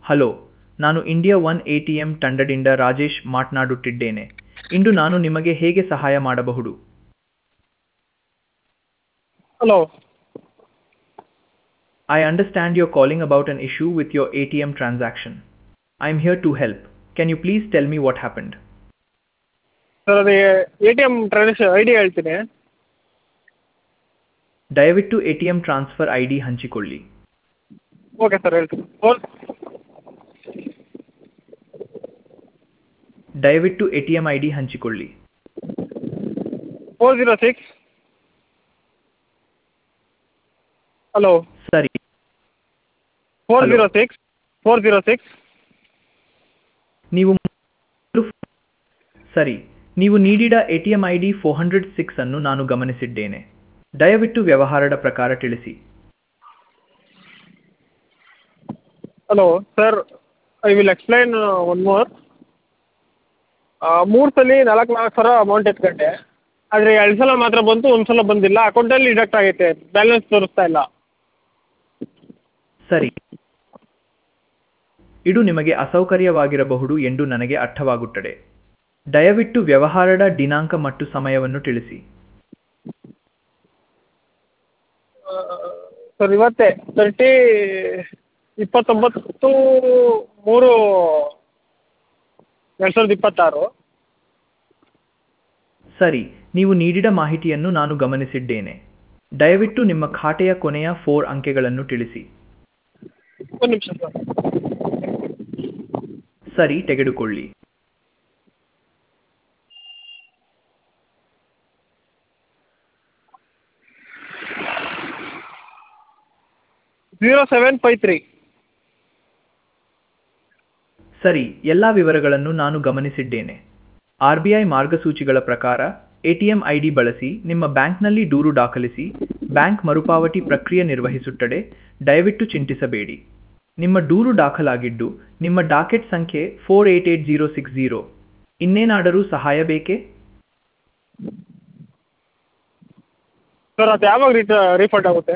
Hello ನಾನು India one A T M ತಂಡದಿಂದ ರಾಜೇಶ್ ಮಾತನಾಡುತ್ತಿದ್ದೇನೆ ಇಂದು ನಾನು ನಿಮಗೆ ಹೇಗೆ ಸಹಾಯ ಮಾಡಬಹುದು hello I understand your calling about an issue with your A T M transaction I am here to help can you please tell me what happened sir ಅದು A T M transaction I D ಹೇಳ್ತೀನಿ ದಯವಿಟ್ಟು A T M transfer I D ಹಂಚಿಕೊಳ್ಳಿ okay sir ಹೇಳ್ತೀನಿ four ದಯವಿಟ್ಟು A T M I D ಹಂಚಿಕೊಳ್ಳಿ four zero six hello ಸರಿ four Hello. Zero six four zero six ನೀವು ಸರಿ ನೀವು ನೀಡಿದ A T M I D four hundred six ಅನ್ನು ನಾನು ಗಮನಿಸಿದ್ದೇನೆ ದಯವಿಟ್ಟು ವ್ಯವಹಾರದ ಪ್ರಕಾರ ತಿಳಿಸಿ hello sir I will explain one more ಮೂರು ಸಲ ನಾಲ್ಕು ನಾಲ್ಕು ಸಾವಿರ ಅಮೌಂಟ್ ಎತ್ಕೊಂಡೆ ಆದರೆ ಎರಡು ಸಲ ಮಾತ್ರ ಬಂತು ಒಂದು ಸಲ ಬಂದಿಲ್ಲ ಅಕೌಂಟಲ್ಲಿ ಡಿಡಕ್ಟ್ ಆಗೈತೆ ಬ್ಯಾಲೆನ್ಸ್ ತೋರಿಸ್ತಾ ಇಲ್ಲ ಸರಿ ಇದು ನಿಮಗೆ ಅಸೌಕರ್ಯವಾಗಿರಬಹುದು ಎಂದು ನನಗೆ ಅರ್ಥವಾಗುತ್ತದೆ ದಯವಿಟ್ಟು ವ್ಯವಹಾರದ ದಿನಾಂಕ ಮತ್ತು ಸಮಯವನ್ನು ತಿಳಿಸಿ ಸರ್ ಇವತ್ತೇ ತರ್ಟಿ ಇಪ್ಪತ್ತೊಂಬತ್ತು ಮೂರು ಎರಡು ಸಾವಿರದ ಇಪ್ಪತ್ತಾರು ಸರಿ ನೀವು ನೀಡಿದ ಮಾಹಿತಿಯನ್ನು ನಾನು ಗಮನಿಸಿದ್ದೇನೆ ದಯವಿಟ್ಟು ನಿಮ್ಮ ಖಾತೆಯ ಕೊನೆಯ ಫೋರ್ ಅಂಕೆಗಳನ್ನು ತಿಳಿಸಿ ಒಂದು ನಿಮಿಷ ಸರ್ ಸರಿ ತೆಗೆದುಕೊಳ್ಳಿ ಝೀರೋ ಸೆವೆನ್ ಫೈವ್ ತ್ರೀ ಸರಿ ಎಲ್ಲ ವಿವರಗಳನ್ನು ನಾನು ಗಮನಿಸಿದ್ದೇನೆ ಆರ್ ಬಿ ಐ ಮಾರ್ಗಸೂಚಿಗಳ ಪ್ರಕಾರ ಎಟಿಎಂ ಐಡಿ ಬಳಸಿ ನಿಮ್ಮ ಬ್ಯಾಂಕ್ನಲ್ಲಿ ದೂರು ದಾಖಲಿಸಿ ಬ್ಯಾಂಕ್ ಮರುಪಾವತಿ ಪ್ರಕ್ರಿಯೆ ನಿರ್ವಹಿಸುತ್ತದೆ ದಯವಿಟ್ಟು ಚಿಂತಿಸಬೇಡಿ ನಿಮ್ಮ ದೂರು ದಾಖಲಾಗಿದ್ದು ನಿಮ್ಮ ಡಾಕೆಟ್ ಸಂಖ್ಯೆ four eight eight zero six zero ಇನ್ನೇನಾದರೂ ಸಹಾಯ ಬೇಕೇ ಸರ್ ಅದು ಯಾವಾಗ ರಿಟ ರೀಫಂಡ್ ಆಗುತ್ತೆ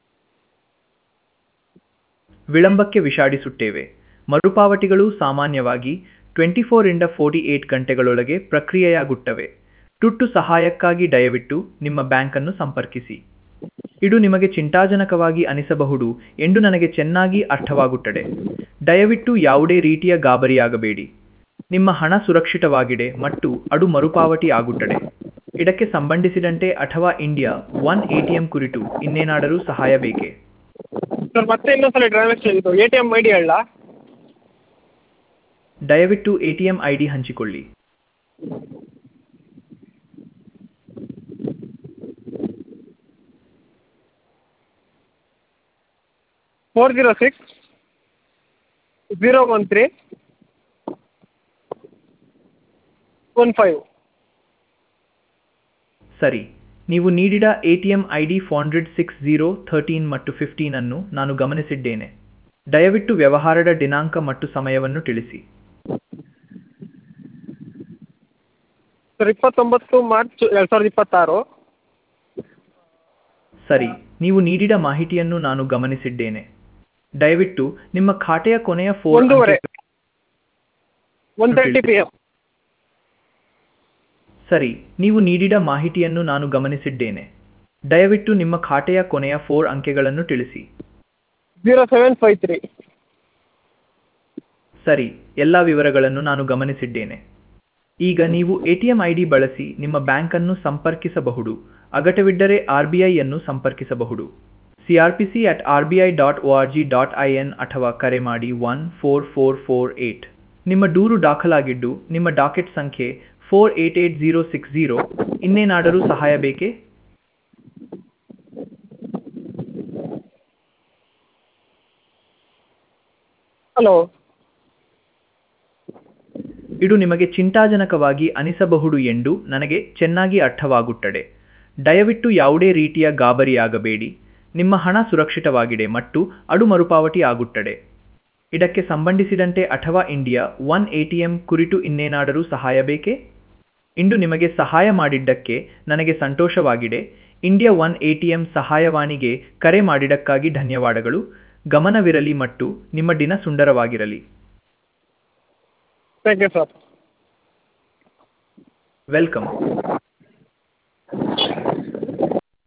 ವಿಳಂಬಕ್ಕೆ ವಿಷಾಡಿಸುತ್ತೇವೆ ಮರುಪಾವತಿಗಳು ಸಾಮಾನ್ಯವಾಗಿ ಟ್ವೆಂಟಿ ಫೋರಿಂದ ಫೋರ್ಟಿ ಏಟ್ ಗಂಟೆಗಳೊಳಗೆ ಪ್ರಕ್ರಿಯೆಯಾಗುತ್ತವೆ ತುರ್ತು ಸಹಾಯಕ್ಕಾಗಿ ದಯವಿಟ್ಟು ನಿಮ್ಮ ಬ್ಯಾಂಕನ್ನು ಸಂಪರ್ಕಿಸಿ ಇದು ನಿಮಗೆ ಚಿಂತಾಜನಕವಾಗಿ ಅನಿಸಬಹುದು ಎಂದು ನನಗೆ ಚೆನ್ನಾಗಿ ಅರ್ಥವಾಗುತ್ತದೆ ದಯವಿಟ್ಟು ಯಾವುದೇ ರೀತಿಯ ಗಾಬರಿಯಾಗಬೇಡಿ ನಿಮ್ಮ ಹಣ ಸುರಕ್ಷಿತವಾಗಿದೆ ಮತ್ತು ಅದು ಮರುಪಾವತಿ ಆಗುತ್ತದೆ ಇದಕ್ಕೆ ಸಂಬಂಧಿಸಿದಂತೆ ಅಥವಾ ಇಂಡಿಯಾ ಒನ್ ಎಟಿಎಂ ಕುರಿತು ಇನ್ನೇನಾದರೂ ಸಹಾಯ ಬೇಕೇ ಸರ್ ಮತ್ತೆ ಇನ್ನೊಂದ್ಸಲ ಟ್ರಾನ್ಸಾಕ್ಷನ್ ಇದು A T M I D ಹೇಳಲಾ ದಯವಿಟ್ಟು ಎಟಿಎಂ ಐ ಡಿ ಹಂಚಿಕೊಳ್ಳಿ four zero six zero one three one five ಸರಿ ನೀವು ನೀಡಿದ ATM I D four hundred six zero thirteen ಮತ್ತು ಫಿಫ್ಟೀನ್ ಅನ್ನು ನಾನು ಗಮನಿಸಿದ್ದೇನೆ ದಯವಿಟ್ಟು ವ್ಯವಹಾರದ ದಿನಾಂಕ ಮತ್ತು ಸಮಯವನ್ನು ತಿಳಿಸಿ ಸರ್ ಇಪ್ಪತ್ತೊಂಬತ್ತು ಮಾರ್ಚ್ ಎರಡು ಸಾವಿರದ ಇಪ್ಪತ್ತಾರು ಸರಿ ನೀವು ನೀಡಿದ ಮಾಹಿತಿಯನ್ನು ನಾನು ಗಮನಿಸಿದ್ದೇನೆ ದಯವಿಟ್ಟು ನಿಮ್ಮ ಖಾತೆಯ ಕೊನೆಯ ಫೋರ್ ಒಂದೂವರೆ ಒನ್ ತರ್ಟಿ ಪಿ ಎಮ್ ಸರಿ ನೀವು ನೀಡಿದ ಮಾಹಿತಿಯನ್ನು ನಾನು ಗಮನಿಸಿದ್ದೇನೆ ದಯವಿಟ್ಟು ನಿಮ್ಮ ಖಾತೆಯ ಕೊನೆಯ ಫೋರ್ ಅಂಕೆಗಳನ್ನು ತಿಳಿಸಿ ಝೀರೋ ಸೆವೆನ್ ಫೈವ್ ತ್ರೀ ಸರಿ ಎಲ್ಲ ವಿವರಗಳನ್ನು ನಾನು ಗಮನಿಸಿದ್ದೇನೆ ಈಗ ನೀವು ಎಟಿಎಂ ಐಡಿ ಬಳಸಿ ನಿಮ್ಮ ಬ್ಯಾಂಕನ್ನು ಸಂಪರ್ಕಿಸಬಹುದು ಅಗತ್ಯವಿದ್ದರೆ ಆರ್ ಬಿ ಐಯನ್ನು ಸಂಪರ್ಕಿಸಬಹುದು CRPC at R B I dot O R G dot I N ಅಥವಾ ಕರೆ ಮಾಡಿ one four four four eight ನಿಮ್ಮ ದೂರು ದಾಖಲಾಗಿದ್ದು ನಿಮ್ಮ ಡಾಕೆಟ್ ಸಂಖ್ಯೆ four eight eight zero six zero ಇನ್ನೇನಾದರೂ ಸಹಾಯ ಬೇಕೇ ಹಲೋ ಇದು ನಿಮಗೆ ಚಿಂತಾಜನಕವಾಗಿ ಅನಿಸಬಹುದು ಎಂದು ನನಗೆ ಚೆನ್ನಾಗಿ ಅರ್ಥವಾಗುತ್ತದೆ ದಯವಿಟ್ಟು ಯಾವುದೇ ರೀತಿಯ ಗಾಬರಿಯಾಗಬೇಡಿ ನಿಮ್ಮ ಹಣ ಸುರಕ್ಷಿತವಾಗಿದೆ ಮತ್ತು ಅದು ಮರುಪಾವತಿ ಆಗುತ್ತದೆ ಇದಕ್ಕೆ ಸಂಬಂಧಿಸಿದಂತೆ ಅಥವಾ ಇಂಡಿಯಾ ಒನ್ ಎಟಿಎಂ ಕುರಿತು ಇನ್ನೇನಾದರೂ ಸಹಾಯ ಬೇಕೇ ಇಂದು ನಿಮಗೆ ಸಹಾಯ ಮಾಡಿದ್ದಕ್ಕೆ ನನಗೆ ಸಂತೋಷವಾಗಿದೆ ಇಂಡಿಯಾ ಒನ್ ಎಟಿಎಂ ಸಹಾಯವಾಣಿಗೆ ಕರೆ ಮಾಡಿದ್ದಕ್ಕಾಗಿ ಧನ್ಯವಾದಗಳು ಗಮನವಿರಲಿ ಮತ್ತು ನಿಮ್ಮ ದಿನ ಸುಂದರವಾಗಿರಲಿ ಥ್ಯಾಂಕ್ ಯು ಸರ್ ವೆಲ್ಕಮ್